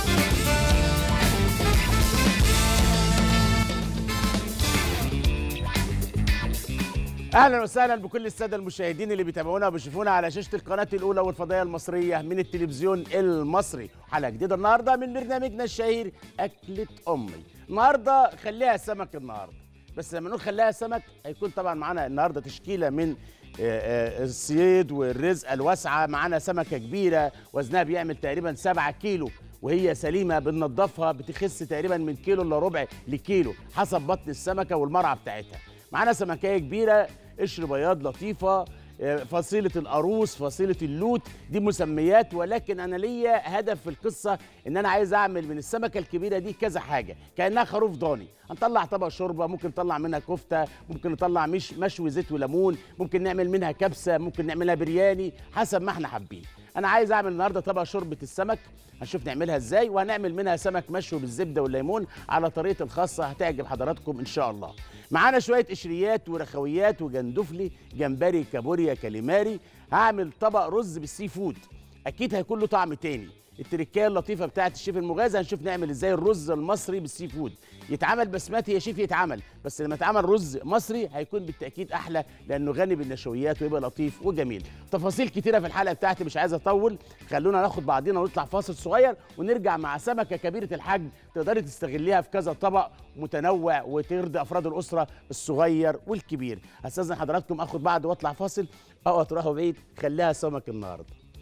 اهلا وسهلا بكل الساده المشاهدين اللي بيتابعونا وبيشوفونا على شاشه القناه الاولى والفضائيه المصريه من التلفزيون المصري حلقه جديده النهارده من برنامجنا الشهير اكله امي النهارده خليها سمك النهارده بس لما نقول خليها سمك هيكون طبعا معانا النهارده تشكيله من آه، آه، الصيد والرزقه الواسعه معانا سمكه كبيره وزنها بيعمل تقريبا 7 كيلو وهي سليمه بننضفها بتخس تقريبا من كيلو الا ربع لكيلو حسب بطن السمكه والمرعى بتاعتها معانا سمكيه كبيره قشر بياض لطيفه آه، فصيله القاروص فصيله اللوت دي مسميات ولكن انا ليا هدف في القصه ان انا عايز اعمل من السمكه الكبيره دي كذا حاجه كانها خروف ضاني هنطلع طبق شوربه ممكن نطلع منها كفته ممكن نطلع مش مشوي زيت وليمون ممكن نعمل منها كبسه ممكن نعملها برياني حسب ما احنا حابين انا عايز اعمل النهارده طبق شوربه السمك هنشوف نعملها ازاي وهنعمل منها سمك مشوي بالزبده والليمون على طريقه الخاصه هتعجب حضراتكم ان شاء الله معانا شويه قشريات ورخويات وجندفلي جمبري كابوريا كاليماري هعمل طبق رز بالسي فود اكيد هيكون له طعم تاني التركيه اللطيفه بتاعت الشيف المغازي هنشوف نعمل ازاي الرز المصري بالسي فود يتعمل بسمتي يا شيف يتعمل بس لما يتعمل رز مصري هيكون بالتاكيد احلى لانه غني بالنشويات ويبقى لطيف وجميل تفاصيل كتيره في الحلقه بتاعتي مش عايز اطول خلونا ناخد بعضينا ونطلع فاصل صغير ونرجع مع سمكه كبيره الحجم تقدري تستغليها في كذا طبق متنوع وترضي افراد الاسره الصغير والكبير استاذن حضراتكم اخد بعض واطلع فاصل اوعوا تروحوا بعيد خليها سمك النهارده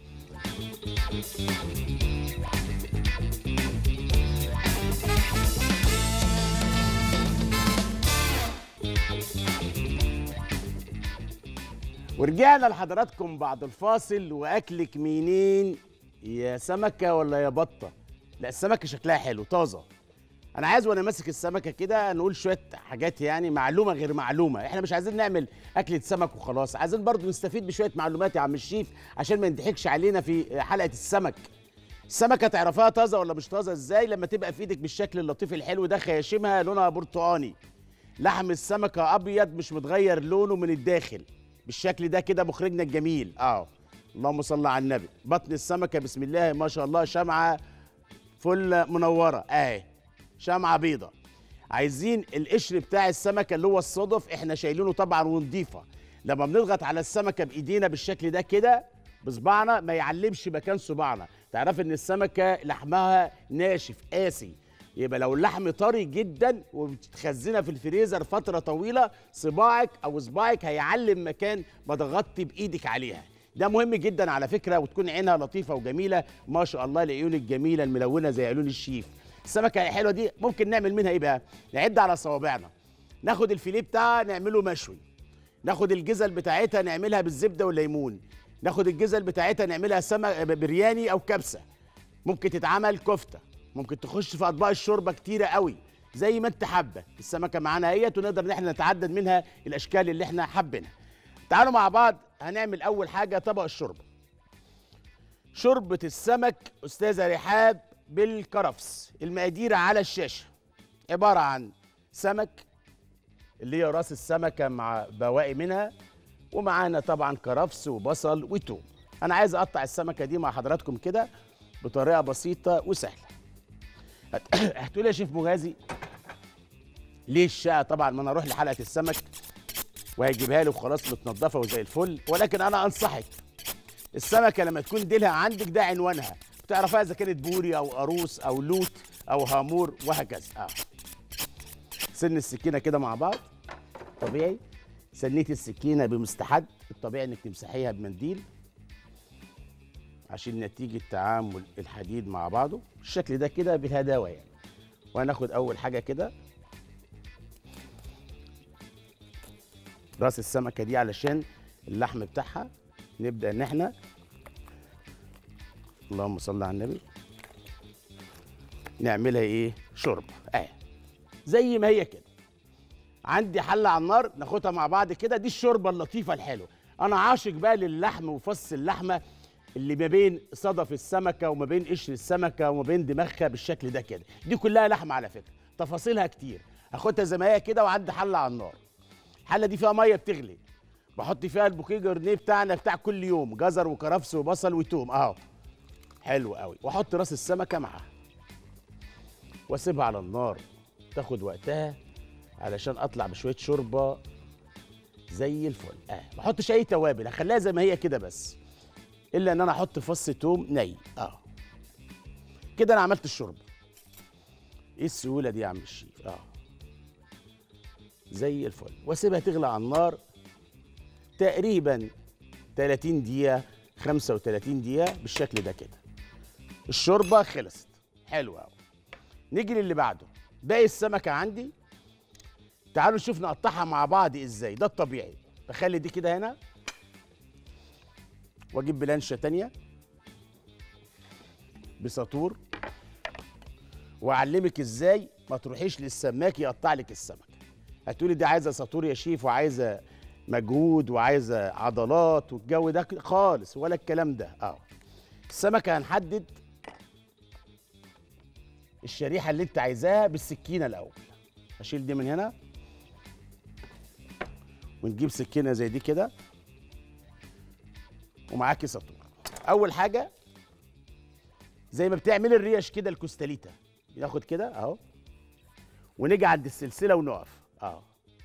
ورجعنا لحضراتكم بعد الفاصل واكلك منين يا سمكه ولا يا بطه لا السمكه شكلها حلو طازه انا عايز وانا ماسك السمكه كده نقول شويه حاجات يعني معلومه غير معلومه احنا مش عايزين نعمل اكله سمك وخلاص عايزين برضو نستفيد بشويه معلومات يا عم الشيف عشان ما نضحكش علينا في حلقه السمك السمكه تعرفها طازه ولا مش طازه ازاي لما تبقى في ايدك بالشكل اللطيف الحلو ده خياشمها لونها برتقاني لحم السمكه ابيض مش متغير لونه من الداخل بالشكل ده كده مخرجنا الجميل اه اللهم صل على النبي بطن السمكه بسم الله ما شاء الله شمعه فل منوره اهي شمعه بيضه عايزين القشر بتاع السمكه اللي هو الصدف احنا شايلينه طبعا ونضيفه لما بنضغط على السمكه بايدينا بالشكل ده كده بصبعنا ما يعلمش مكان صباعنا تعرف ان السمكه لحمها ناشف قاسي يبقى لو اللحم طري جدا وبتخزنها في الفريزر فتره طويله صباعك او صباعك هيعلم مكان ما ضغطت بايدك عليها ده مهم جدا على فكره وتكون عينها لطيفه وجميله ما شاء الله العيون الجميله الملونه زي عيون الشيف السمكه الحلوه دي ممكن نعمل منها ايه بقى نعد على صوابعنا ناخد الفيليه بتاعها نعمله مشوي ناخد الجزل بتاعتها نعملها بالزبده والليمون ناخد الجزل بتاعتها نعملها سمك برياني او كبسه ممكن تتعمل كفته ممكن تخش في اطباق الشوربه كتيره قوي زي ما انت حابه السمكه معانا اهيت ونقدر ان احنا نتعدد منها الاشكال اللي احنا حابينها تعالوا مع بعض هنعمل اول حاجه طبق الشوربه شوربه السمك استاذه رحاب بالكرفس المقادير على الشاشه عباره عن سمك اللي هي راس السمكه مع بواقي منها ومعانا طبعا كرفس وبصل وتوم انا عايز اقطع السمكه دي مع حضراتكم كده بطريقه بسيطه وسهله هتقول يا شيف مغازي ليه الشقه طبعا ما انا اروح لحلقه السمك وهيجيبها لي وخلاص متنضفه وزي الفل ولكن انا انصحك السمكه لما تكون ديلها عندك ده عنوانها بتعرفها اذا كانت بوري او قاروص او لوت او هامور وهكذا اه سن السكينه كده مع بعض طبيعي سنيت السكينه بمستحد الطبيعي انك تمسحيها بمنديل عشان نتيجه تعامل الحديد مع بعضه الشكل ده كده بالهداوه يعني وهناخد اول حاجه كده راس السمكه دي علشان اللحم بتاعها نبدا ان احنا اللهم صل على النبي نعملها ايه شوربه اه زي ما هي كده عندي حله على النار ناخدها مع بعض كده دي الشوربه اللطيفه الحلوه انا عاشق بقى للحم وفص اللحمه اللي ما بين صدف السمكه وما بين قشر السمكه وما بين دماغها بالشكل ده كده دي كلها لحمه على فكره تفاصيلها كتير هاخدها زي ما هي كده وعندي حله على النار الحله دي فيها ميه بتغلي بحط فيها البوكيه جرنيه بتاعنا بتاع كل يوم جزر وكرفس وبصل وتوم اهو حلو قوي واحط راس السمكه معاها واسيبها على النار تاخد وقتها علشان اطلع بشويه شوربه زي الفل اه ما احطش اي توابل اخليها زي ما هي كده بس الا ان انا احط فص توم ني اه كده انا عملت الشوربه ايه السهوله دي يا عم الشيف اه زي الفل واسيبها تغلى على النار تقريبا 30 دقيقه 35 دقيقه بالشكل ده كده الشوربه خلصت حلوه قوي نيجي للي بعده باقي السمكه عندي تعالوا نشوف نقطعها مع بعض ازاي ده الطبيعي بخلي دي كده هنا واجيب بلانشه تانية بساطور واعلمك ازاي ما تروحيش للسماك يقطع لك السمك هتقولي دي عايزه ساطور يا شيف وعايزه مجهود وعايزه عضلات والجو ده كده خالص ولا الكلام ده اه السمكه هنحدد الشريحه اللي انت عايزاها بالسكينه الاول هشيل دي من هنا ونجيب سكينه زي دي كده ومعاكي ساطور اول حاجه زي ما بتعمل الريش كده الكوستاليتا بناخد كده اهو ونيجي عند السلسله ونقف اه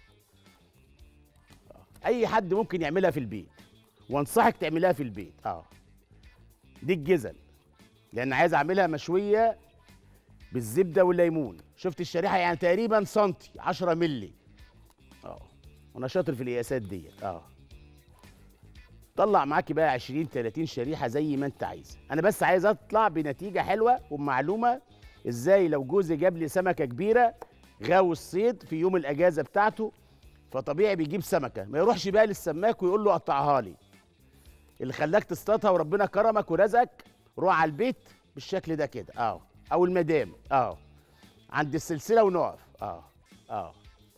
آه. اي حد ممكن يعملها في البيت وانصحك تعملها في البيت اه دي الجزل لان عايز اعملها مشويه بالزبده والليمون شفت الشريحه يعني تقريبا سنتي 10 مللي اه وانا شاطر في القياسات ديت اه طلع معاكي بقى 20 30 شريحه زي ما انت عايز انا بس عايز اطلع بنتيجه حلوه ومعلومه ازاي لو جوزي جاب لي سمكه كبيره غاوي الصيد في يوم الاجازه بتاعته فطبيعي بيجيب سمكه ما يروحش بقى للسماك ويقول له قطعها لي اللي خلاك تصطادها وربنا كرمك ورزقك روح على البيت بالشكل ده كده اه او المدام اه عند السلسله ونقف اه اه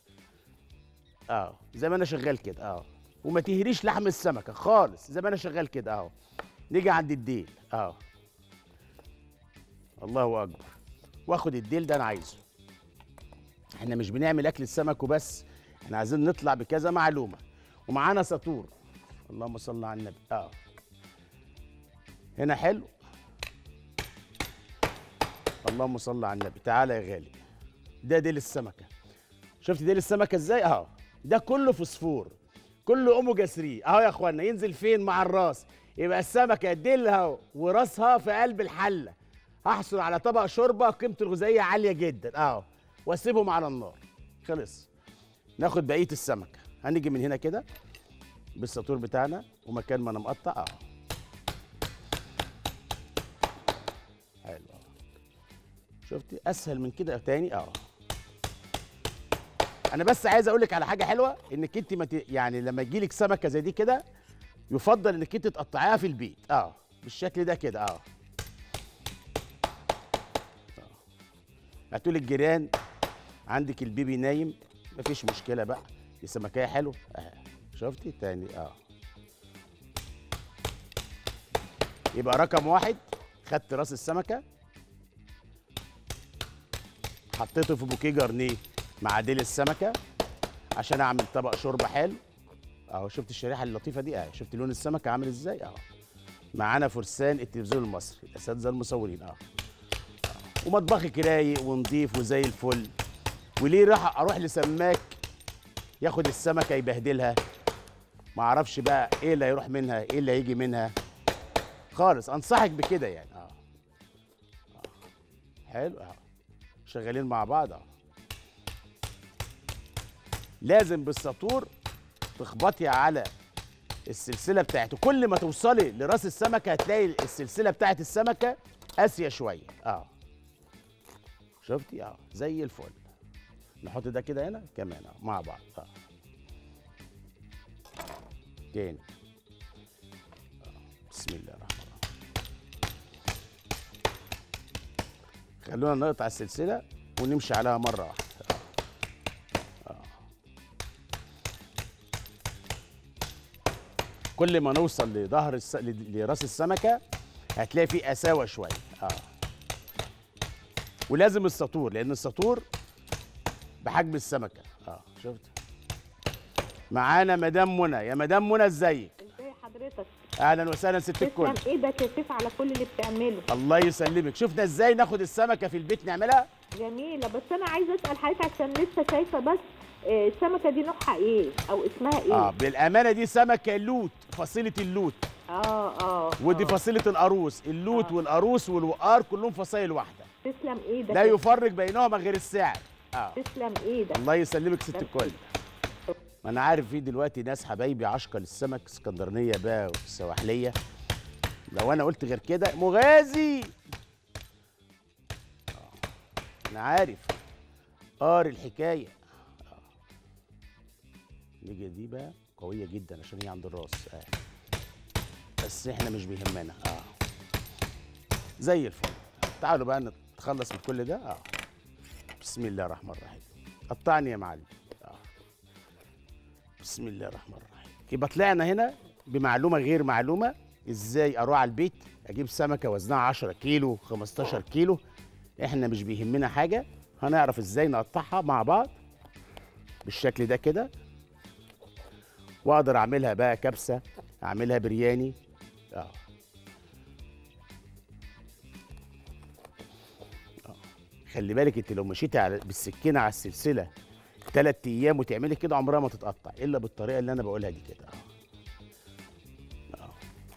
اه زي ما انا شغال كده اه وما تهريش لحم السمكه خالص زي ما انا شغال كده اهو نيجي عند الديل اه الله اكبر واخد الديل ده انا عايزه احنا مش بنعمل اكل السمك وبس احنا عايزين نطلع بكذا معلومه ومعانا ساطور اللهم صل على النبي اه هنا حلو اللهم صل على النبي تعالى يا غالي ده ديل السمكه شفت ديل السمكه ازاي اهو ده كله فوسفور كله اوميجا 3 اهو يا اخوانا ينزل فين مع الراس يبقى السمكه ديلها وراسها في قلب الحله هحصل على طبق شوربه قيمته الغذائيه عاليه جدا اهو واسيبهم على النار خلص ناخد بقيه السمكه هنيجي من هنا كده بالساطور بتاعنا ومكان ما انا مقطع اهو حلو أهو. شفتي اسهل من كده تاني اهو انا بس عايز اقول لك على حاجه حلوه انك انت ما ت... يعني لما يجيلك سمكه زي دي كده يفضل انك انت تقطعيها في البيت اه بالشكل ده كده اه هتقول الجيران عندك البيبي نايم مفيش مشكله بقى دي سمكيه حلوه اه شفتي تاني اه يبقى رقم واحد خدت راس السمكه حطيته في بوكيه جرنيه مع ديل السمكه عشان اعمل طبق شوربه حلو اهو شفت الشريحه اللطيفه دي اهي شفت لون السمكه عامل ازاي اهو معانا فرسان التلفزيون المصري الاساتذه المصورين اهو ومطبخك رايق ونضيف وزي الفل وليه راح اروح لسماك ياخد السمكه يبهدلها ما اعرفش بقى ايه اللي هيروح منها ايه اللي هيجي منها خالص انصحك بكده يعني اه, آه. حلو اه شغالين مع بعض اه لازم بالساطور تخبطي على السلسله بتاعته كل ما توصلي لراس السمكه هتلاقي السلسله بتاعت السمكه قاسيه شويه اه شفتي اه زي الفل نحط ده كده هنا كمان اه مع بعض اه تاني آه. بسم الله الرحمن الرحيم خلونا نقطع السلسله ونمشي عليها مره واحده كل ما نوصل لظهر الس... ل- لراس السمكه هتلاقي فيه قساوه شويه اه ولازم الساطور لان الساطور بحجم السمكه اه شفت معانا مدام منى يا مدام منى ازيك ازي حضرتك اهلا وسهلا ست الكل تسلم ايدك يا سيف على كل اللي بتعمله الله يسلمك شفنا ازاي ناخد السمكه في البيت نعملها جميله بس انا عايزه اسال حضرتك عشان لسه شايفه بس آه، السمكه دي نوعها ايه او اسمها ايه اه بالامانه دي سمكه اللوت فصيله اللوت اه اه ودي آه. فصيله القاروص اللوت آه. والقاروص والوقار كلهم فصائل واحده تسلم ايدك لا يفرق بينهما غير السعر اه تسلم ايدك الله يسلمك ست ده الكل ما انا عارف في دلوقتي ناس حبايبي عشقه للسمك اسكندرانيه بقى والسواحليه لو انا قلت غير كده مغازي آه، انا عارف قار الحكايه آه. نيجي دي بقى قويه جدا عشان هي عند الراس آه. بس احنا مش بيهمنا اه زي الفل تعالوا بقى نتخلص من كل ده اه بسم الله الرحمن الرحيم قطعني يا معلم آه. بسم الله الرحمن الرحيم يبقى طلعنا هنا بمعلومه غير معلومه ازاي اروح على البيت اجيب سمكه وزنها 10 كيلو 15 كيلو احنا مش بيهمنا حاجه هنعرف ازاي نقطعها مع بعض بالشكل ده كده واقدر اعملها بقى كبسه اعملها برياني اه آه. خلي بالك انت لو مشيتي على بالسكينه على السلسله ثلاث ايام وتعملي كده عمرها ما تتقطع الا بالطريقه اللي انا بقولها دي كده اه آه.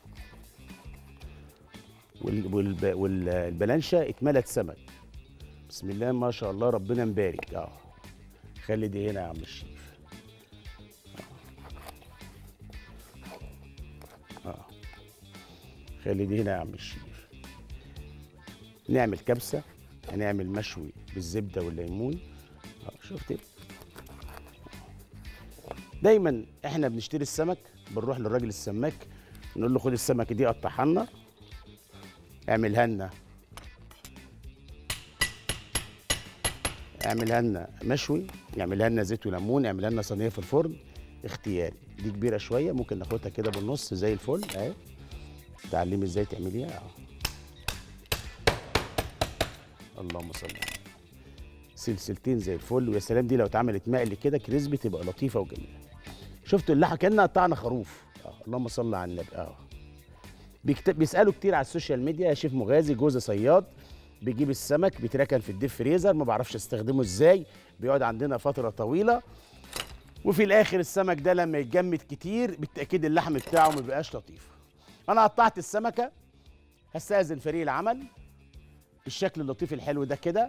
وال- والب- والبلانشه اتملت سمك بسم الله ما شاء الله ربنا مبارك اه خلي دي هنا يا عم الشيف اه آه. خلي دي هنا يا عم الشيف نعمل كبسه هنعمل مشوي بالزبده والليمون اه شفت دايما احنا بنشتري السمك بنروح للراجل السماك نقول له خد السمكه دي قطعها لنا اعملها لنا اعملها لنا مشوي يعملها لنا زيت وليمون يعملها لنا صينيه في الفرن اختياري دي كبيره شويه ممكن ناخدها كده بالنص زي الفل اهي تعلمي ازاي تعمليها اهو اللهم صل على النبي. سلسلتين زي الفل ويا سلام دي لو اتعملت مقلي كده كريسبي تبقى لطيفه وجميله شفتوا اللحمه كانها قطعنا خروف اه اللهم صل على النبي اه بيكت... بيسالوا كتير على السوشيال ميديا يا شيف مغازي جوز صياد بيجيب السمك بيتركن في الديب فريزر ما بعرفش استخدمه ازاي بيقعد عندنا فتره طويله وفي الاخر السمك ده لما يتجمد كتير بالتاكيد اللحم بتاعه ما بيبقاش لطيف انا قطعت السمكه هستاذن فريق العمل بالشكل اللطيف الحلو ده كده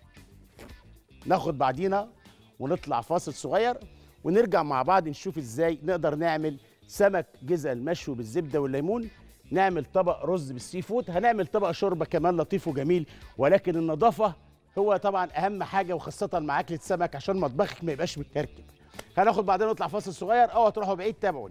ناخد بعدينا ونطلع فاصل صغير ونرجع مع بعض نشوف ازاي نقدر نعمل سمك جزل مشوي بالزبده والليمون نعمل طبق رز بالسي فود هنعمل طبق شوربه كمان لطيف وجميل ولكن النظافه هو طبعا اهم حاجه وخاصه مع اكله سمك عشان مطبخك ما يبقاش متكركب هناخد بعدين نطلع فاصل صغير اوعى تروحوا بعيد تابعوني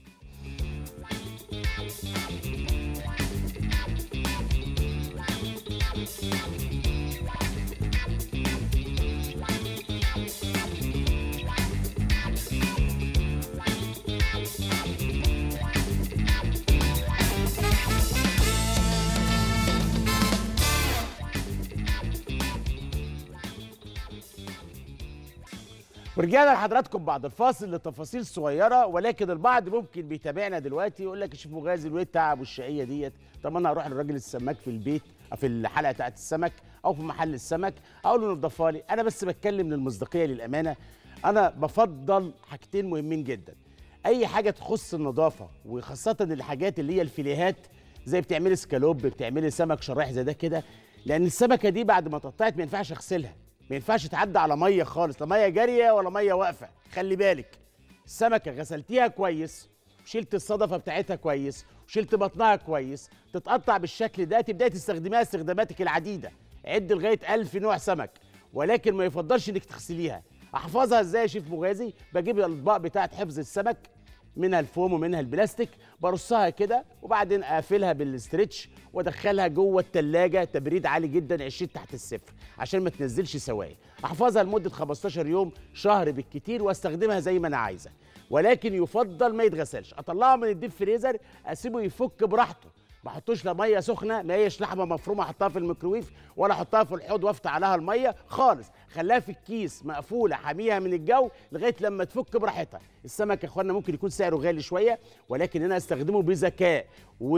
ورجعنا لحضراتكم بعد الفاصل لتفاصيل صغيره ولكن البعض ممكن بيتابعنا دلوقتي يقول لك يا شيف مغازي وايه التعب والشقيه ديت طب انا هروح للراجل السماك في البيت أو في الحلقه بتاعت السمك او في محل السمك اقول له نضفها لي انا بس بتكلم للمصداقيه للامانه انا بفضل حاجتين مهمين جدا اي حاجه تخص النظافه وخاصه الحاجات اللي هي الفيليهات زي بتعملي سكالوب بتعملي سمك شرايح زي ده كده لان السمكه دي بعد ما تقطعت ما ينفعش اغسلها ما ينفعش تعدي على ميه خالص لا ميه جاريه ولا ميه واقفه خلي بالك السمكه غسلتيها كويس وشلت الصدفه بتاعتها كويس وشلت بطنها كويس تتقطع بالشكل ده تبداي تستخدميها استخداماتك العديده عد لغايه ألف نوع سمك ولكن ما يفضلش انك تغسليها احفظها ازاي يا شيف مغازي بجيب الاطباق بتاعت حفظ السمك منها الفوم ومنها البلاستيك برصها كده وبعدين اقفلها بالاسترتش وادخلها جوه التلاجة تبريد عالي جدا 20 تحت الصفر عشان ما تنزلش سوائل احفظها لمده 15 يوم شهر بالكتير واستخدمها زي ما انا عايزه ولكن يفضل ما يتغسلش اطلعه من الديب فريزر اسيبه يفك براحته ما احطوش لا ميه سخنه ما هيش لحمه مفرومه احطها في الميكروويف ولا احطها في الحوض وافتح عليها الميه خالص خليها في الكيس مقفوله حاميها من الجو لغايه لما تفك براحتها السمك يا اخوانا ممكن يكون سعره غالي شويه ولكن انا استخدمه بذكاء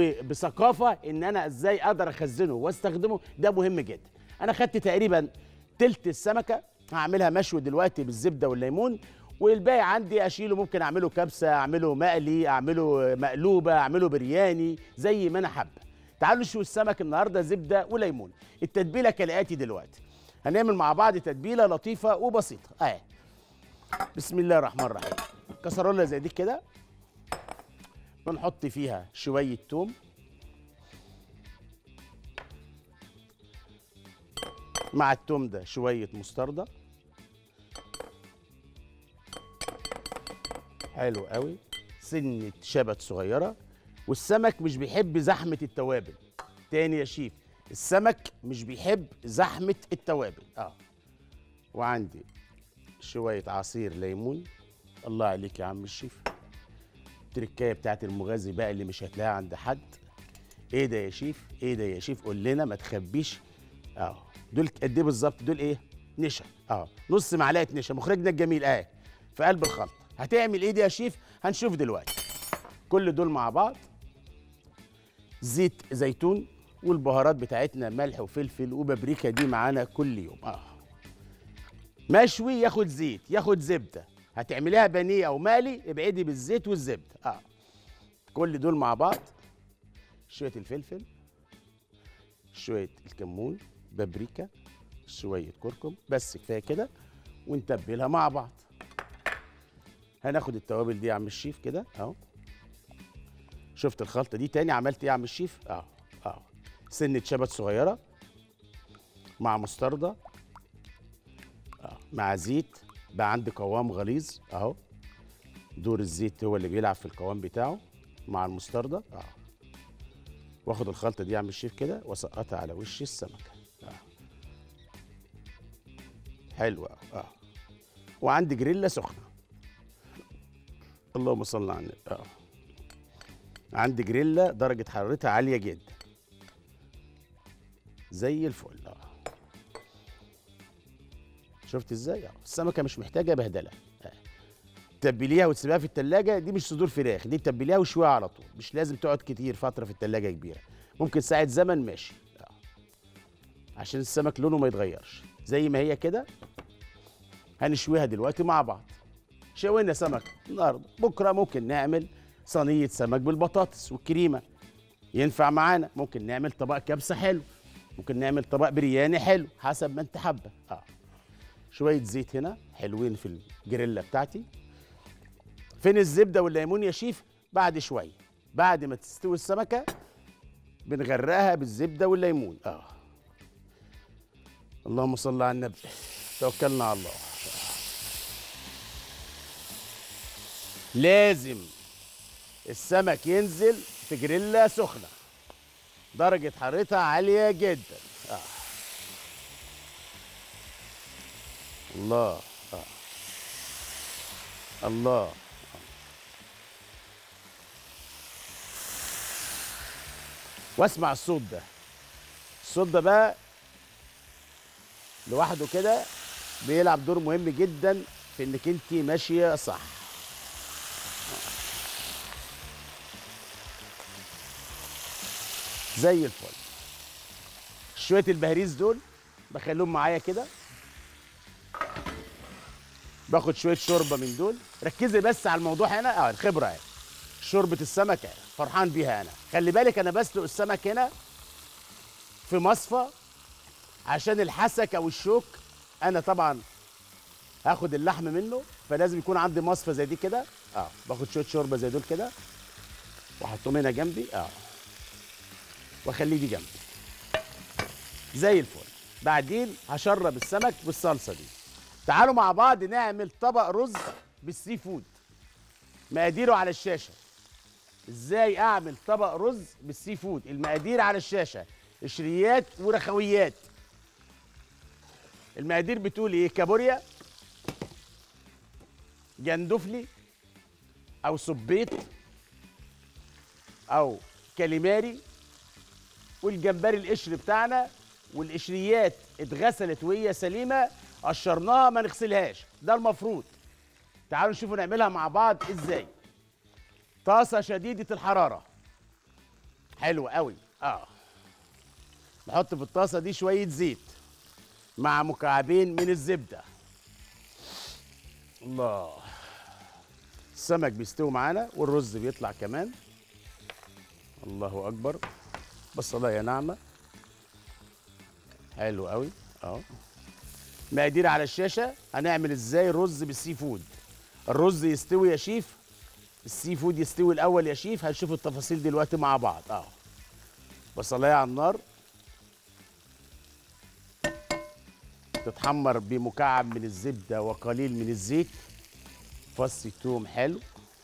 وبثقافه ان انا ازاي اقدر اخزنه واستخدمه ده مهم جدا انا خدت تقريبا تلت السمكه هعملها مشوي دلوقتي بالزبده والليمون والباقي عندي اشيله ممكن اعمله كبسه اعمله مقلي اعمله مقلوبه اعمله برياني زي ما انا حابه تعالوا نشوي السمك النهارده زبده وليمون التتبيله كالاتي دلوقتي هنعمل مع بعض تتبيله لطيفه وبسيطه اهي بسم الله الرحمن الرحيم كسرولة زي دي كده بنحط فيها شويه توم مع التوم ده شويه مستردة حلو قوي سنة شبت صغيرة والسمك مش بيحب زحمة التوابل تاني يا شيف السمك مش بيحب زحمة التوابل اه وعندي شوية عصير ليمون الله عليك يا عم الشيف التركايه بتاعت المغازي بقى اللي مش هتلاقيها عند حد ايه ده يا شيف ايه ده يا شيف قول لنا ما تخبيش اه دول قد ايه بالظبط دول ايه نشا اه نص معلقه نشا مخرجنا الجميل اه في قلب الخلطه هتعمل ايه دي يا شيف هنشوف دلوقتي كل دول مع بعض زيت زيتون والبهارات بتاعتنا ملح وفلفل وبابريكا دي معانا كل يوم اه مشوي ياخد زيت ياخد زبده هتعمليها بانيه او مقلي ابعدي بالزيت والزبده اه كل دول مع بعض شويه الفلفل شويه الكمون بابريكا شويه كركم بس كفايه كده ونتبلها مع بعض هناخد التوابل دي يا عم الشيف كده اهو شفت الخلطه دي تاني عملت ايه يا عم الشيف اهو اهو سنه شبت صغيره مع مستردة اه مع زيت بقى عندي قوام غليظ اهو دور الزيت هو اللي بيلعب في القوام بتاعه مع المستردة اه واخد الخلطه دي يا عم الشيف كده واسقطها على وش السمكه اه حلوه اه وعندي جريلا سخنه اللهم صل على النبي اه عندي جريلا درجه حرارتها عاليه جدا زي الفل اه شفت ازاي اه السمكه مش محتاجه بهدله آه. تبليها وتسيبها في التلاجة دي مش صدور فراخ دي تبليها وشويها على طول مش لازم تقعد كتير فتره في التلاجة كبيره ممكن ساعه زمن ماشي آه. عشان السمك لونه ما يتغيرش زي ما هي كده هنشويها دلوقتي مع بعض شوينا سمك النهارده بكره ممكن نعمل صينيه سمك بالبطاطس والكريمه ينفع معانا ممكن نعمل طبق كبسه حلو ممكن نعمل طبق برياني حلو حسب ما انت حابه اه شويه زيت هنا حلوين في الجريلا بتاعتي فين الزبده والليمون يا شيف بعد شويه بعد ما تستوي السمكه بنغرقها بالزبده والليمون اه اللهم صل على النبي توكلنا على الله لازم السمك ينزل في جريلا سخنه درجه حرارتها عاليه جدا آه. الله آه. الله واسمع الصوت ده الصوت ده بقى لوحده كده بيلعب دور مهم جدا في انك انت ماشيه صح زي الفل شويه البهريز دول بخليهم معايا كده باخد شويه شوربه من دول ركزي بس على الموضوع هنا اه الخبره اهي شوربه السمك اهي فرحان بيها انا خلي بالك انا بسلق السمك هنا في مصفى عشان الحسك او الشوك انا طبعا هاخد اللحم منه فلازم يكون عندي مصفى زي دي كده اه باخد شويه شوربه زي دول كده واحطهم هنا جنبي اه واخليه دي جنبي زي الفل بعدين هشرب السمك بالصلصه دي تعالوا مع بعض نعمل طبق رز بالسي فود مقاديره على الشاشه ازاي اعمل طبق رز بالسي فود المقادير على الشاشه قشريات ورخويات المقادير بتقول ايه كابوريا جندفلي او سبيط او كاليماري والجمبري القشر بتاعنا والقشريات اتغسلت وهي سليمه قشرناها ما نغسلهاش ده المفروض تعالوا نشوفوا نعملها مع بعض ازاي طاسه شديده الحراره حلو قوي اه نحط في الطاسه دي شويه زيت مع مكعبين من الزبده الله السمك بيستوي معانا والرز بيطلع كمان الله اكبر بصلايه ناعمه حلو قوي اهو مقادير على الشاشه هنعمل ازاي رز بالسي فود الرز يستوي يا شيف السي فود يستوي الاول يا شيف هنشوف التفاصيل دلوقتي مع بعض اهو بصلايه على النار تتحمر بمكعب من الزبده وقليل من الزيت فص توم حلو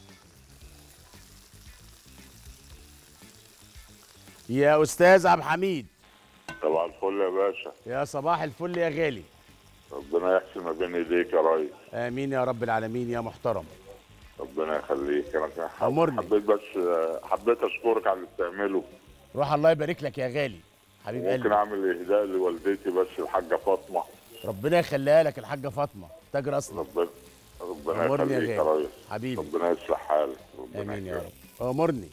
يا استاذ عبد الحميد طبعا الفل يا باشا يا صباح الفل يا غالي ربنا يحسن ما بين ايديك يا ريس امين يا رب العالمين يا محترم ربنا يخليك انا كان حب- أمرني. حبيت بس حبيت اشكرك على اللي بتعمله روح الله يبارك لك يا غالي حبيب ممكن قلبي اعمل اهداء لوالدتي بس الحاجه فاطمه ربنا يخليها لك الحاجه فاطمه تاج راسنا ربنا ربنا امرني يخليك يا يا غالي ريس حبيبي ربنا يصلح حالك ربنا امين يا يكرمك. رب امرني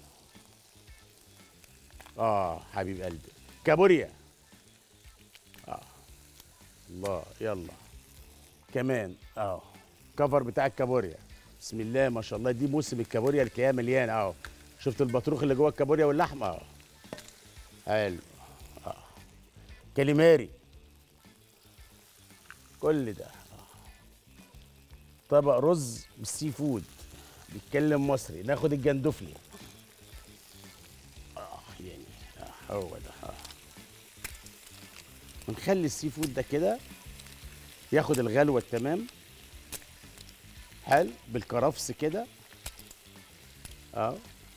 اه حبيب قلبي كابوريا اه الله يلا كمان اه كفر بتاع الكابوريا بسم الله ما شاء الله دي موسم الكابوريا الكياه مليان اهو شفت البطروخ اللي جوه الكابوريا واللحمه اه حلو اه كاليماري كل ده آه. طبق رز بالسي فود بيتكلم مصري ناخد الجندفلي اه يعني آه هو ده اه ونخلي السي فود ده كده ياخد الغلوه التمام حلو بالكرفس كده اه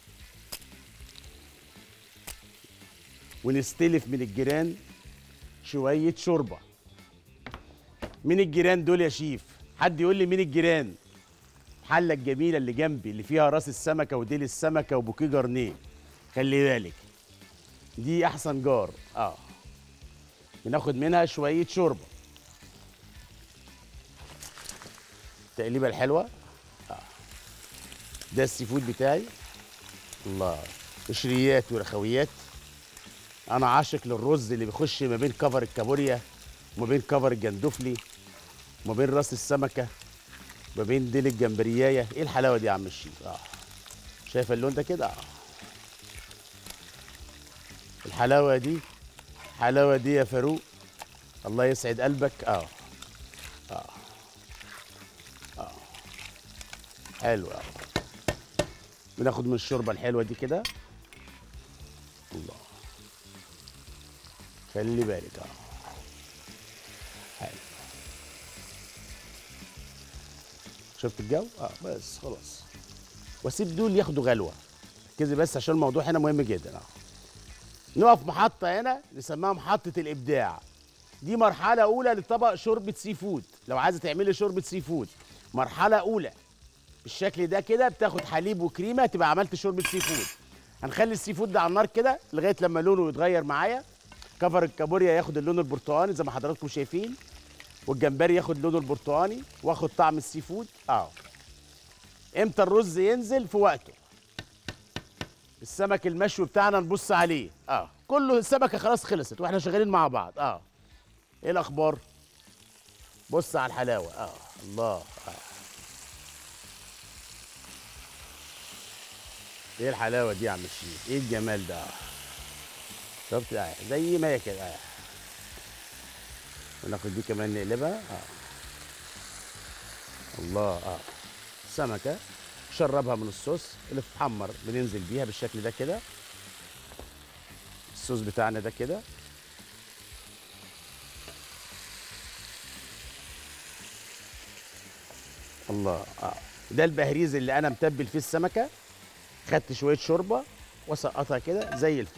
ونستلف من الجيران شويه شوربه مين الجيران دول يا شيف حد يقول لي مين الجيران الحله الجميله اللي جنبي اللي فيها راس السمكه وديل السمكه وبوكيه جرنيه خلي بالك دي احسن جار اه بناخد منها شويه شوربه التقليبه الحلوه آه. ده السي فود بتاعي الله قشريات ورخويات انا عاشق للرز اللي بيخش ما بين كفر الكابوريا وما بين كفر الجندفلي وما بين راس السمكه ما بين ديل الجمبريايه ايه الحلاوه دي يا عم الشيف اه شايف اللون ده كده اه الحلاوه دي الحلاوه دي يا فاروق الله يسعد قلبك اه اه اه حلو اه بناخد من الشوربه الحلوه دي كده الله خلي بالك اه حلو شفت الجو؟ اه بس خلاص واسيب دول ياخدوا غلوه ركزي بس عشان الموضوع هنا مهم جدا اه نقف محطه هنا نسميها محطه الابداع دي مرحله اولى لطبق شوربه سي فود لو عايزه تعملي شوربه سي فود مرحله اولى بالشكل ده كده بتاخد حليب وكريمه تبقى عملت شوربه سي فود هنخلي السي فود ده على النار كده لغايه لما لونه يتغير معايا كفر الكابوريا ياخد اللون البرتقاني زي ما حضراتكم شايفين والجمبري ياخد لونه البرتقاني واخد طعم السي فود اه امتى الرز ينزل في وقته السمك المشوي بتاعنا نبص عليه اه كله السمكه خلاص خلصت واحنا شغالين مع بعض اه ايه الاخبار بص على الحلاوه اه الله آه. ايه الحلاوه دي يا عم الشيخ ايه الجمال ده آه. شفت آه. زي ما هي كده آه. وناخد دي كمان نقلبها اه الله اه سمكه شربها من الصوص اللي بتتحمر بننزل بيها بالشكل ده كده الصوص بتاعنا ده كده الله اه ده البهريز اللي انا متبل فيه السمكه خدت شويه شوربه وسقطها كده زي الفل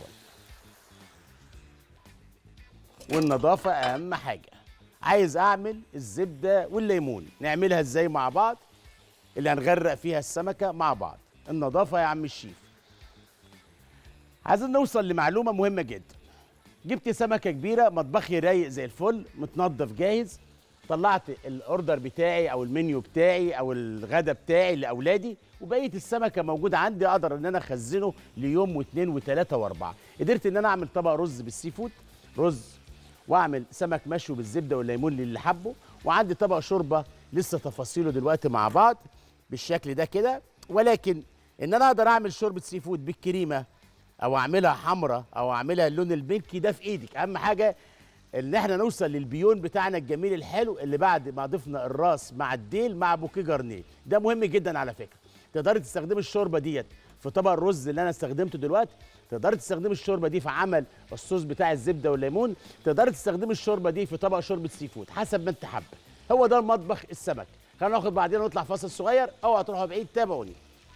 والنظافه اهم حاجه عايز اعمل الزبده والليمون نعملها ازاي مع بعض اللي هنغرق فيها السمكه مع بعض النظافه يا عم الشيف عايزين نوصل لمعلومه مهمه جدا جبت سمكه كبيره مطبخي رايق زي الفل متنضف جاهز طلعت الاوردر بتاعي او المنيو بتاعي او الغدا بتاعي لاولادي وبقيه السمكه موجوده عندي اقدر ان انا اخزنه ليوم واثنين وثلاثه واربعه قدرت ان انا اعمل طبق رز بالسي فود رز واعمل سمك مشوي بالزبده والليمون للي حبه وعندي طبق شوربه لسه تفاصيله دلوقتي مع بعض بالشكل ده كده ولكن ان انا اقدر اعمل شوربه سي فود بالكريمه او اعملها حمراء او اعملها اللون البنكي ده في ايدك اهم حاجه ان احنا نوصل للبيون بتاعنا الجميل الحلو اللي بعد ما ضفنا الراس مع الديل مع بوكيه جرنيه ده مهم جدا على فكره تقدري تستخدمي الشوربه ديت في طبق الرز اللي انا استخدمته دلوقتي تقدري تستخدمي الشوربه دي في عمل الصوص بتاع الزبده والليمون تقدري تستخدمي الشوربه دي في طبق شوربه سي فود حسب ما انت حابه هو ده المطبخ السمك خلينا ناخد بعدين ونطلع فاصل صغير اوعى تروحوا بعيد تابعوني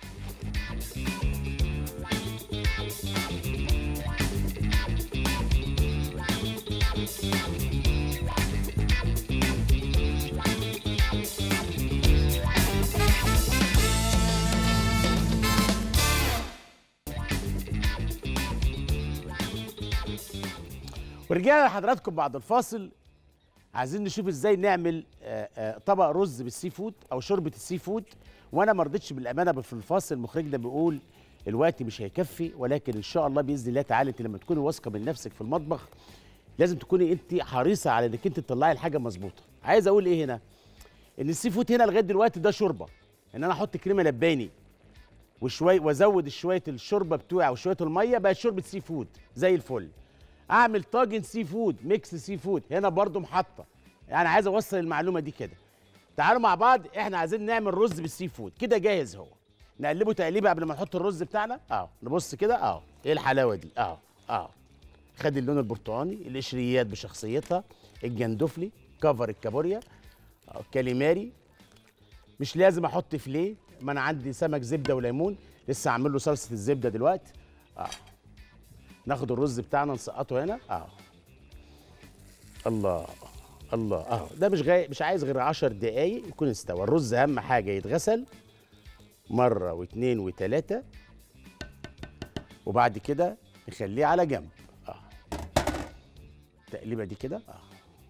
ورجعنا لحضراتكم بعد الفاصل عايزين نشوف ازاي نعمل آه، آه، طبق رز بالسي فود او شوربه السي فود وانا ما رضيتش بالامانه في الفاصل مخرجنا بيقول الوقت مش هيكفي ولكن ان شاء الله باذن الله تعالى انت لما تكوني واثقه من نفسك في المطبخ لازم تكوني انت حريصه على انك انت تطلعي الحاجه مظبوطه عايز اقول ايه هنا ان السي فود هنا لغايه دلوقتي ده شوربه ان انا احط كريمه لباني وشويه وازود شويه الشوربه بتوعي او شويه الميه بقت شوربه سي فود زي الفل اعمل طاجن سي فود ميكس سي فود هنا برضو محطه يعني عايز اوصل المعلومه دي كده تعالوا مع بعض احنا عايزين نعمل رز بالسي فود كده جاهز هو نقلبه تقليبه قبل ما نحط الرز بتاعنا اه نبص كده اه ايه الحلاوه دي اه اه خد اللون البرتقاني القشريات بشخصيتها الجندفلي كفر الكابوريا آه. كاليماري مش لازم احط فيليه ما انا عندي سمك زبده وليمون لسه هعمل له صلصه الزبده دلوقتي اه ناخد الرز بتاعنا نسقطه هنا اه الله الله اه ده مش غاي... مش عايز غير 10 دقايق يكون استوى الرز اهم حاجه يتغسل مره واثنين وثلاثه وبعد كده نخليه على جنب اه التقليبه دي كده اه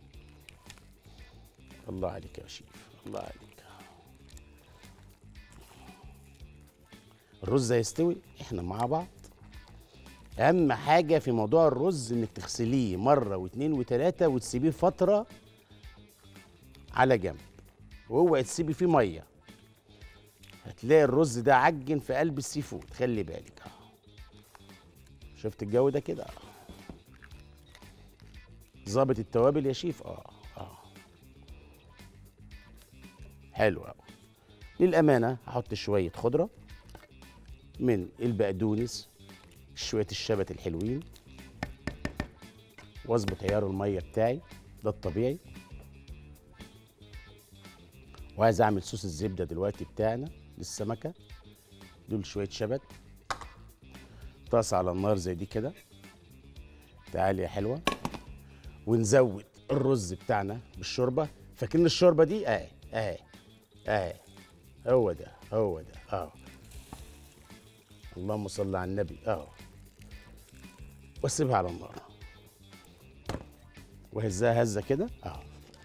الله عليك يا شيف الله عليك الرز هيستوي احنا مع بعض اهم حاجه في موضوع الرز انك تغسليه مره واثنين وثلاثه وتسيبيه فتره على جنب وهو تسيبي فيه ميه هتلاقي الرز ده عجن في قلب السي فود خلي بالك اه شفت الجو ده كده اه ظابط التوابل يا شيف اه اه حلو قوي للامانه هحط شويه خضره من البقدونس شويه الشبت الحلوين واظبط عيار الميه بتاعي ده الطبيعي وعايز اعمل صوص الزبده دلوقتي بتاعنا للسمكه دول شويه شبت طاسه على النار زي دي كده تعالي يا حلوه ونزود الرز بتاعنا بالشوربه فاكرين الشوربه دي اهي اهي اهي هو ده هو ده اه اللهم صل على النبي اه واسيبها على النار وهزها هزه كده اه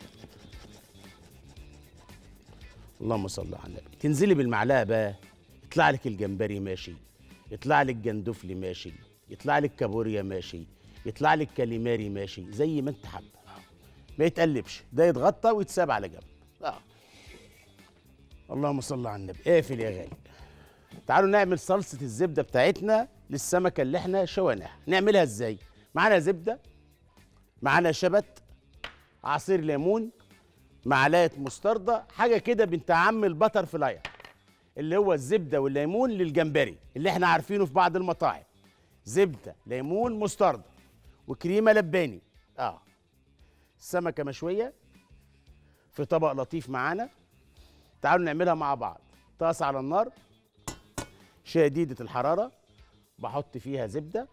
اللهم صل على النبي تنزلي بالمعلقه بقى يطلع لك الجمبري ماشي يطلع لك جندفلي ماشي يطلع لك كابوريا ماشي يطلع لك كاليماري ماشي زي ما انت حابه آه. ما يتقلبش ده يتغطى ويتساب على جنب اه اللهم صل على النبي اقفل يا غالي تعالوا نعمل صلصه الزبده بتاعتنا للسمكه اللي احنا شويناها نعملها ازاي معانا زبده معانا شبت عصير ليمون معلقه مستردة حاجه كده بنت عم البتر فلاير اللي هو الزبده والليمون للجمبري اللي احنا عارفينه في بعض المطاعم زبده ليمون مستردة وكريمه لباني اه السمكه مشويه في طبق لطيف معانا تعالوا نعملها مع بعض طاسه على النار شديده الحراره بحط فيها زبده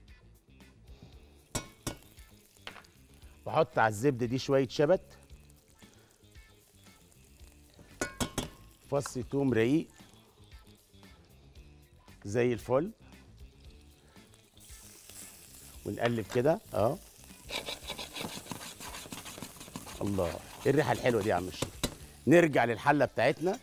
بحط على الزبده دي شويه شبت فص توم رقيق زي الفل ونقلب كده اه الله ايه الريحه الحلوه دي يا عم الشيخ نرجع للحله بتاعتنا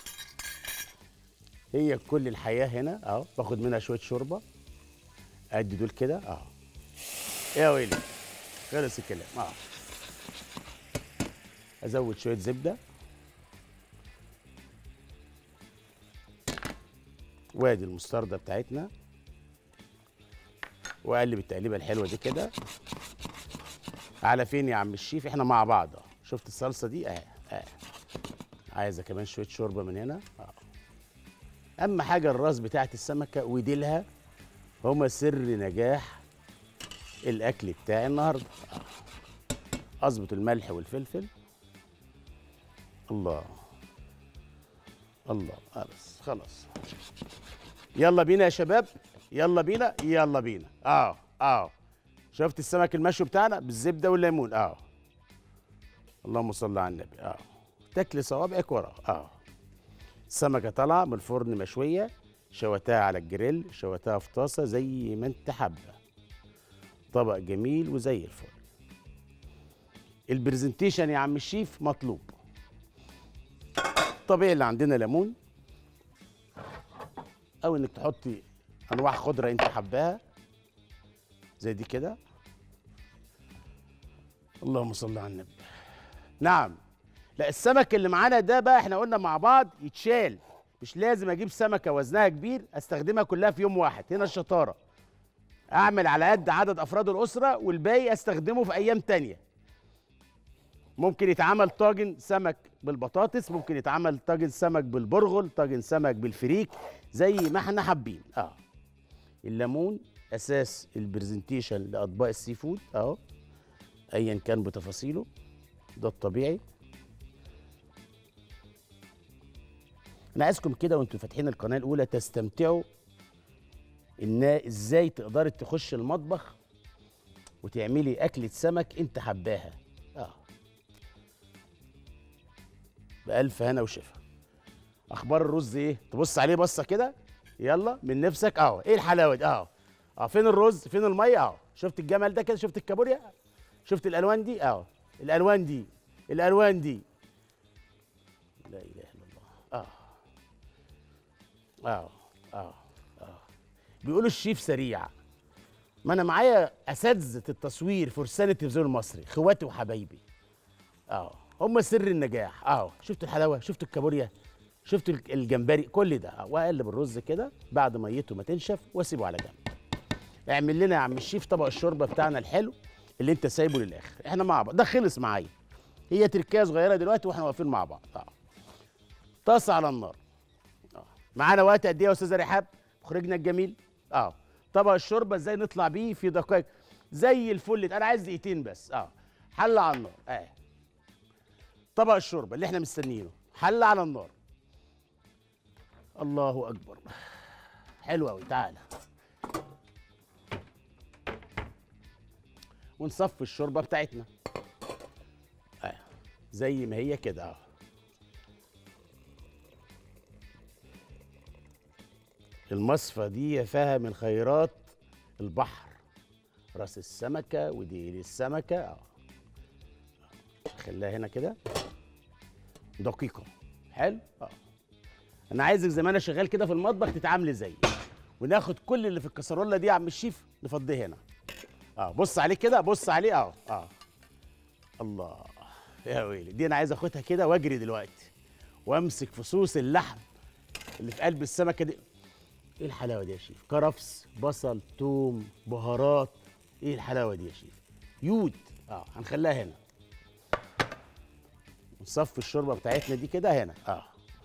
هي كل الحياه هنا اهو باخد منها شويه شوربه ادي دول كده اه يا ويلي خلص الكلام اه ازود شويه زبده وادي المستردة بتاعتنا واقلب التقليبه الحلوه دي كده على فين يا عم الشيف احنا مع بعض اهو شفت الصلصه دي اه اه عايزه كمان شويه شوربه من هنا اه اهم حاجه الراس بتاعت السمكه وديلها هما سر نجاح الاكل بتاعي النهارده آه. اظبط الملح والفلفل الله الله خلاص خلاص يلا بينا يا شباب يلا بينا يلا بينا اه اه شفت السمك المشوي بتاعنا بالزبده والليمون اه اللهم صل على النبي اه تاكلي صوابعك ورا اه السمكه طالعه من الفرن مشويه شوتها على الجريل شوتها في طاسه زي ما انت حابه طبق جميل وزي الفل البرزنتيشن يا عم الشيف مطلوب طبيعي اللي عندنا ليمون او انك تحطي انواع خضره انت حباها زي دي كده اللهم صل على النبي نعم لا السمك اللي معانا ده بقى احنا قلنا مع بعض يتشال مش لازم اجيب سمكه وزنها كبير استخدمها كلها في يوم واحد هنا الشطاره اعمل على قد عدد افراد الاسره والباقي استخدمه في ايام تانية ممكن يتعمل طاجن سمك بالبطاطس ممكن يتعمل طاجن سمك بالبرغل طاجن سمك بالفريك زي ما احنا حابين اه الليمون اساس البرزنتيشن لاطباق السي فود اهو ايا كان بتفاصيله ده الطبيعي انا عايزكم كده وانتوا فاتحين القناه الاولى تستمتعوا ان ازاي تقدري تخش المطبخ وتعملي اكله سمك انت حباها اه بألف هنا وشفا اخبار الرز ايه تبص عليه بصه كده يلا من نفسك اهو ايه الحلاوه دي اهو اه فين الرز فين الميه اهو شفت الجمال ده كده شفت الكابوريا شفت الالوان دي اهو الالوان دي الالوان دي لا اله الا الله اه اه اه اه بيقولوا الشيف سريع ما انا معايا اساتذه التصوير فرسان التلفزيون المصري اخواتي وحبايبي اه هم سر النجاح اه شفتوا الحلاوه شفتوا الكابوريا شفتوا الج- الجمبري كل ده آه. واقلب الرز كده بعد ميته ما تنشف واسيبه على جنب اعمل لنا يا عم الشيف طبق الشوربه بتاعنا الحلو اللي انت سايبه للاخر احنا مع بعض ده خلص معايا هي تركايه صغيره دلوقتي واحنا واقفين مع بعض اه طاسه على النار اه معانا وقت قد ايه يا استاذه رحاب مخرجنا الجميل اه طبق الشوربه ازاي نطلع بيه في دقائق زي الفل انا عايز دقيقتين بس اه حله على النار اه طبق الشوربه اللي احنا مستنيينه حله على النار الله اكبر حلو قوي تعالى ونصفي الشوربه بتاعتنا آه. زي ما هي كده اه المصفى دي فيها من خيرات البحر راس السمكه وديل السمكه اه خليها هنا كده دقيقه حلو اه انا عايزك زي ما انا شغال كده في المطبخ تتعاملي زيي وناخد كل اللي في الكسرونه دي يا عم الشيف نفضيه هنا اه بص عليه كده بص عليه اه اه الله يا ويلي دي انا عايز اخدها كده واجري دلوقتي وامسك فصوص اللحم اللي في قلب السمكه دي ايه الحلاوه دي يا شيف كرفس بصل توم بهارات ايه الحلاوه دي يا شيف يود اه هنخليها هنا نصفي الشوربه بتاعتنا دي كده هنا اه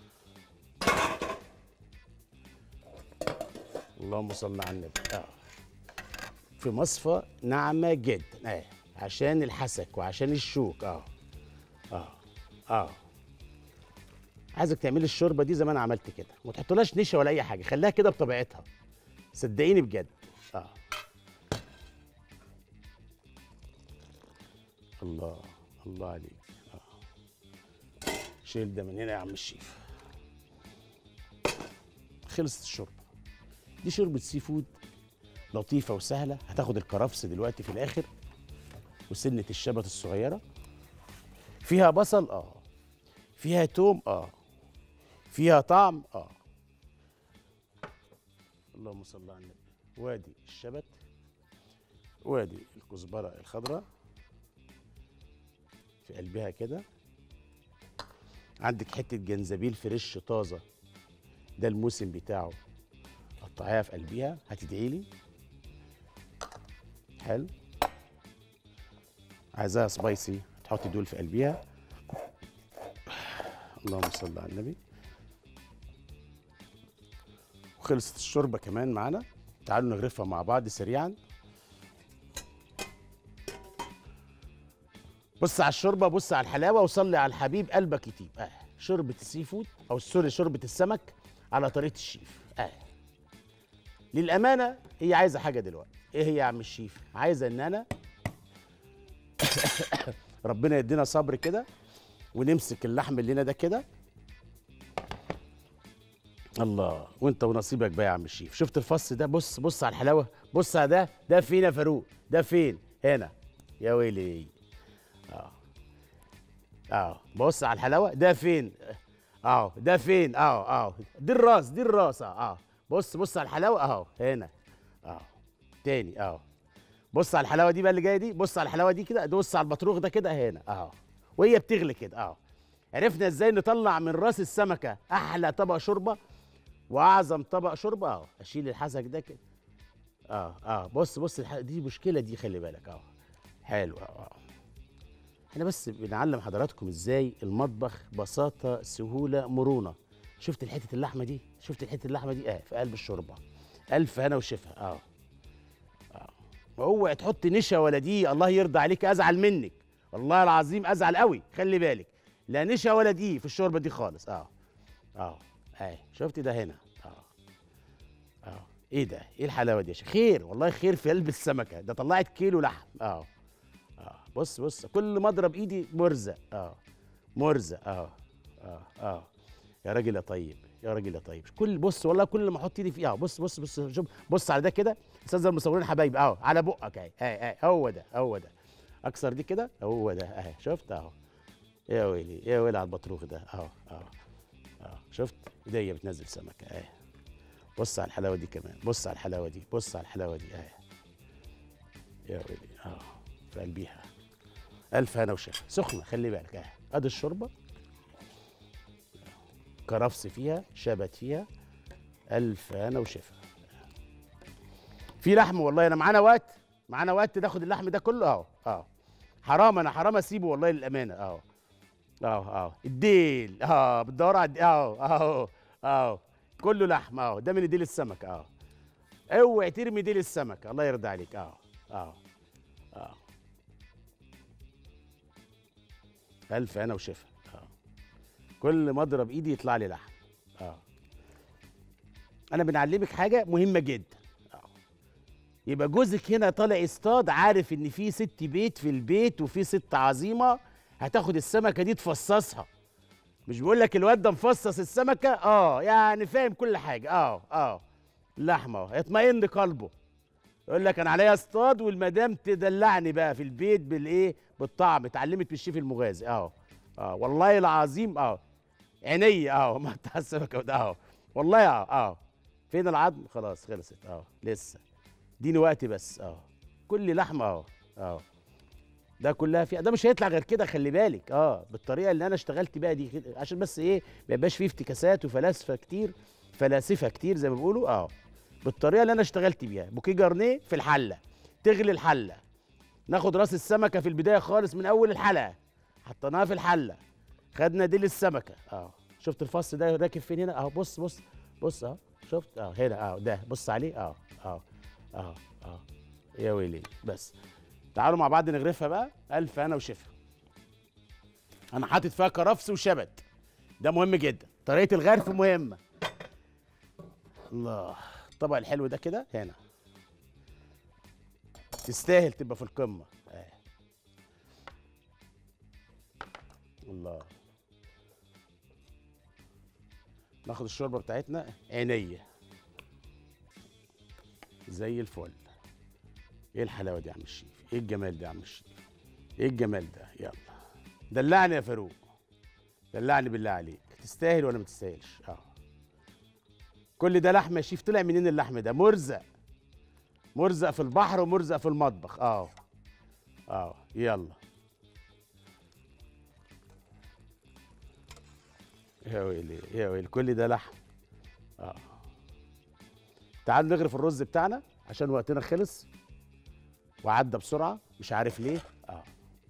اللهم صل على النبي اه في مصفى ناعمه جدا اه عشان الحسك وعشان الشوك اه اه اه عايزك تعملي الشوربه دي زي ما انا عملت كده ما تحطولهاش نشا ولا اي حاجه خليها كده بطبيعتها صدقيني بجد اه الله الله عليك اه شيل ده من هنا يا عم الشيف خلصت الشوربه دي شوربه سي فود لطيفه وسهله هتاخد الكرفس دلوقتي في الاخر وسنه الشبت الصغيره فيها بصل اه فيها توم اه فيها طعم اه اللهم صل على النبي وادي الشبت وادي الكزبره الخضراء في قلبها كده عندك حته جنزبيل فريش طازه ده الموسم بتاعه قطعيها في قلبيها هتدعي لي حلو عايزاها سبايسي تحطي دول في قلبيها اللهم صل على النبي وخلصت الشوربه كمان معانا تعالوا نغرفها مع بعض سريعا بص على الشوربه بص على الحلاوه وصلي على الحبيب قلبك يطيب اه شوربه السي فود او سوري شوربه السمك على طريقه الشيف اه للامانه هي عايزه حاجه دلوقتي ايه هي يا عم الشيف عايزه ان انا ربنا يدينا صبر كده ونمسك اللحم اللي هنا ده كده الله وانت ونصيبك بقى يا عم الشيف شفت الفص ده بص بص على الحلاوه بص على ده ده فين يا فاروق ده فين هنا يا ويلي اه اه بص على الحلاوه ده فين اه ده فين اه اه دي الراس دي الراس اه اه بص بص على الحلاوه اهو هنا اه تاني اه بص على الحلاوه دي بقى اللي جايه دي بص على الحلاوه دي كده بص على البطروخ ده كده هنا اهو وهي بتغلي كده اهو عرفنا ازاي نطلع من راس السمكه احلى طبق شوربه واعظم طبق شوربه اهو اشيل الحسك ده كده اه اه بص بص الح... دي مشكله دي خلي بالك اهو حلو اه اه احنا بس بنعلم حضراتكم ازاي المطبخ بساطه سهوله مرونه شفت الحته اللحمه دي شفت الحته اللحمه دي اه في قلب الشوربه الف هنا وشفا اه اه اوعي تحط نشا ولا دي الله يرضى عليك ازعل منك والله العظيم ازعل قوي خلي بالك لا نشا ولا دي في الشوربه دي خالص اه اه اهي شفت ده هنا اه اه ايه ده ايه الحلاوه دي يا شيخ خير والله خير في قلب السمكه ده طلعت كيلو لحم اه اه بص بص كل ما اضرب ايدي مرزق اه مرزق اه اه اه يا راجل يا طيب يا راجل يا طيب كل بص والله كل ما احط ايدي فيها آه، بص بص بص شوف بص على ده كده استاذ المصورين حبايبي اهو على بقك اهي اهي اهي هو ده هو ده اكسر دي كده هو ده اهي شفت اهو يا ويلي يا ويلي على البطروخ ده اهو اهو اهو شفت ايديا بتنزل سمكه اهي بص على الحلاوه دي كمان بص على الحلاوه دي بص على الحلاوه دي اهي يا ويلي اه في قلبيها الف هنا وشفا سخنه خلي بالك اهي ادي الشوربه كرفس فيها شبت فيها الف هنا وشفا في لحم والله انا معانا وقت معانا وقت ناخد اللحم ده كله اهو اهو حرام انا حرام اسيبه والله للامانه اهو اهو اهو الديل اه بتدور على الديل اهو اهو اهو كله لحم اهو ده من ديل السمك اهو اوعي ترمي ديل السمك الله يرضى عليك اهو اهو اهو الف انا وشفا اه كل ما اضرب ايدي يطلع لي لحم اه انا بنعلمك حاجه مهمه جدا اه يبقى جوزك هنا طالع يصطاد عارف ان في ست بيت في البيت وفي ست عظيمه هتاخد السمكه دي تفصصها مش بيقول لك الواد ده مفصص السمكه اه يعني فاهم كل حاجه اه اه اللحمه اهو يطمئن قلبه يقول لك انا عليا اصطاد والمدام تدلعني بقى في البيت بالايه بالطعم اتعلمت من الشيف المغازي اهو اه والله العظيم اه عيني اهو مقطع السمكه وده اهو والله اه اه فين العظم خلاص خلصت اه لسه اديني وقتي بس اه كل لحمه اهو اه ده كلها فيها ده مش هيطلع غير كده خلي بالك اه بالطريقه اللي انا اشتغلت بيها دي كده عشان بس ايه ما يبقاش فيه افتكاسات وفلاسفه كتير فلاسفه كتير زي ما بيقولوا اه بالطريقه اللي انا اشتغلت بيها بوكيه جارنيه في الحله تغلي الحله ناخد راس السمكه في البدايه خالص من اول الحلقه حطيناها في الحله خدنا ديل السمكه اه شفت الفص ده راكب فين هنا اهو بص بص بص اهو شفت اه هنا اه ده بص عليه اه اه اه اه يا ويلي بس تعالوا مع بعض نغرفها بقى الف انا وشفا انا حاطط فيها كرفس وشبت ده مهم جدا طريقه الغرف مهمه الله الطبق الحلو ده كده هنا تستاهل تبقى في القمه آه. الله ناخد الشوربه بتاعتنا عينيه زي الفل ايه الحلاوه دي يا عم الشيف ايه الجمال ده يا عم الشيف ايه الجمال ده يلا دلعني يا فاروق دلعني بالله عليك تستاهل ولا ما تستاهلش اه كل ده لحم يا شيف طلع منين اللحم ده مرزق مرزق في البحر ومرزق في المطبخ اه اه يلا يا ويلي يا ويلي كل ده لحم اه تعال نغرف الرز بتاعنا عشان وقتنا خلص وعدى بسرعه مش عارف ليه اه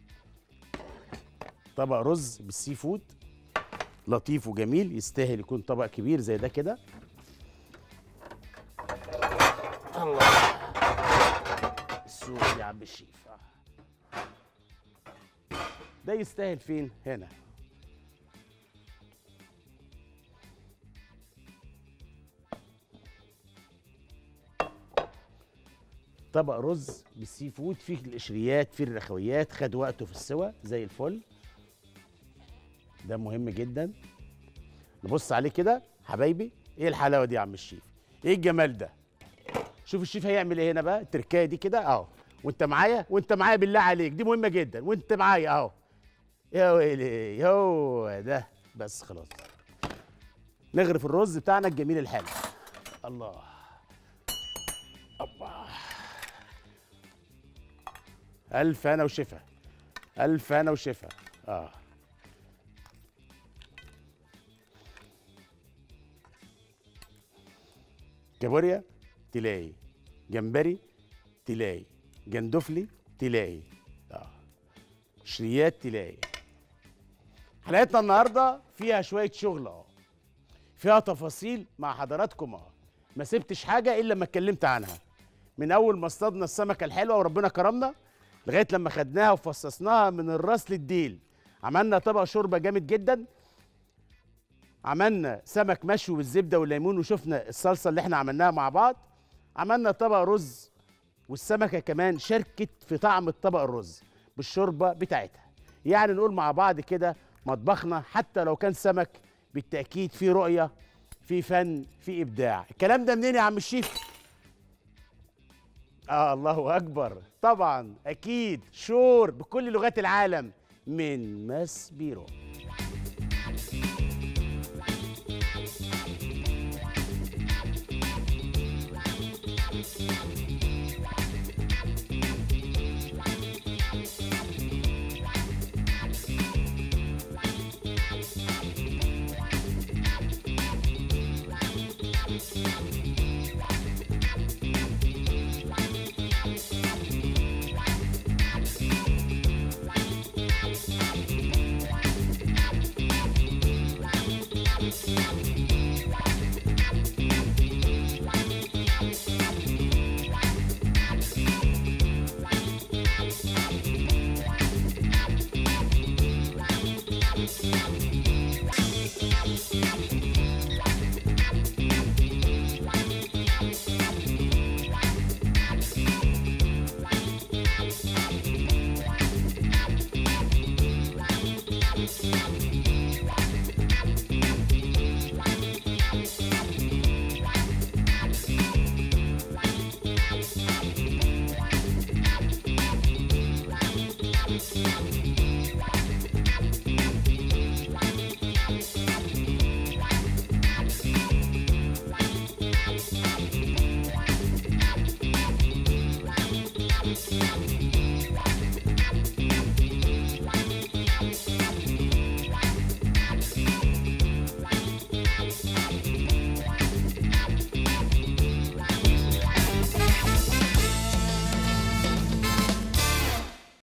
طبق رز بالسي فود لطيف وجميل يستاهل يكون طبق كبير زي ده كده الله السوق يا عم الشيف آه. ده يستاهل فين هنا طبق رز بالسي فود فيه القشريات فيه الرخويات خد وقته في السوا زي الفل ده مهم جدا نبص عليه كده حبايبي ايه الحلاوه دي يا عم الشيف ايه الجمال ده شوف الشيف هيعمل ايه هنا بقى التركايه دي كده اهو وانت معايا وانت معايا بالله عليك دي مهمه جدا وانت معايا اهو يا ويلي هو ده بس خلاص نغرف الرز بتاعنا الجميل الحلو الله الله ألف أنا وشفا ألف أنا وشفا آه كابوريا تلاقي جمبري تلاقي جندفلي تلاقي آه. شريات تلاقي حلقتنا النهارده فيها شويه شغل اه فيها تفاصيل مع حضراتكم اه ما سبتش حاجه الا لما اتكلمت عنها من اول ما اصطادنا السمكه الحلوه وربنا كرمنا لغايه لما خدناها وفصصناها من الراس للديل عملنا طبق شوربه جامد جدا عملنا سمك مشوي بالزبده والليمون وشفنا الصلصه اللي احنا عملناها مع بعض عملنا طبق رز والسمكه كمان شاركت في طعم الطبق الرز بالشوربه بتاعتها يعني نقول مع بعض كده مطبخنا حتى لو كان سمك بالتاكيد في رؤيه في فن في ابداع الكلام ده منين يا عم الشيف آه الله أكبر طبعا أكيد شور بكل لغات العالم من ماس بيرو